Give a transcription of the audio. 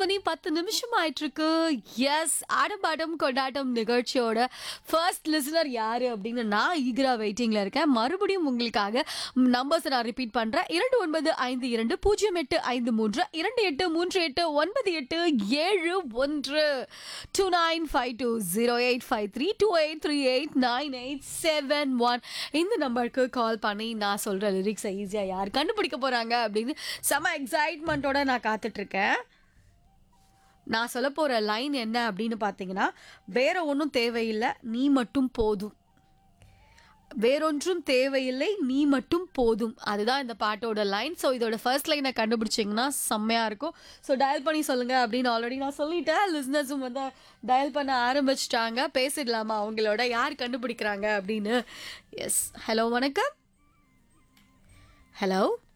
மணி பத்து நிமிஷம் ஆயிட்டு இருக்கு எஸ் ஆடம்பாட்டம் கொண்டாட்டம் நிகழ்ச்சியோட ஃபர்ஸ்ட் லிசனர் யாரு அப்படின்னு நான் ஈகரா வெயிட்டிங்ல இருக்கேன் மறுபடியும் உங்களுக்காக நம்பர்ஸ் நான் ரிப்பீட் பண்றேன் இரண்டு ஒன்பது ஐந்து இரண்டு பூஜ்ஜியம் எட்டு ஐந்து மூன்று இரண்டு எட்டு மூன்று எட்டு ஒன்பது எட்டு ஏழு ஒன்று two nine five two zero eight five three two eight three eight nine eight seven one இந்த நம்பருக்கு கால் பண்ணி நான் சொல்ற லிரிக்ஸை ஈஸியாக யார் கண்டுபிடிக்க போறாங்க அப்படின்னு செம எக்ஸைட்மெண்ட்டோட நான் காத்துட்டு இருக்கேன் நான் சொல்ல போற லைன் என்ன அப்படின்னு பார்த்தீங்கன்னா வேற ஒன்றும் தேவையில்லை நீ மட்டும் போதும் வேறொன்றும் தேவையில்லை நீ மட்டும் போதும் அதுதான் இந்த பாட்டோட லைன் ஸோ இதோட ஃபர்ஸ்ட் லைனை கண்டுபிடிச்சிங்கன்னா செம்மையாக இருக்கும் ஸோ டயல் பண்ணி சொல்லுங்க அப்படின்னு ஆல்ரெடி நான் சொல்லிட்டேன் லிஸ்னஸும் வந்து டயல் பண்ண ஆரம்பிச்சிட்டாங்க பேசிடலாமா அவங்களோட யார் கண்டுபிடிக்கிறாங்க அப்படின்னு எஸ் ஹலோ வணக்கம் ஹலோ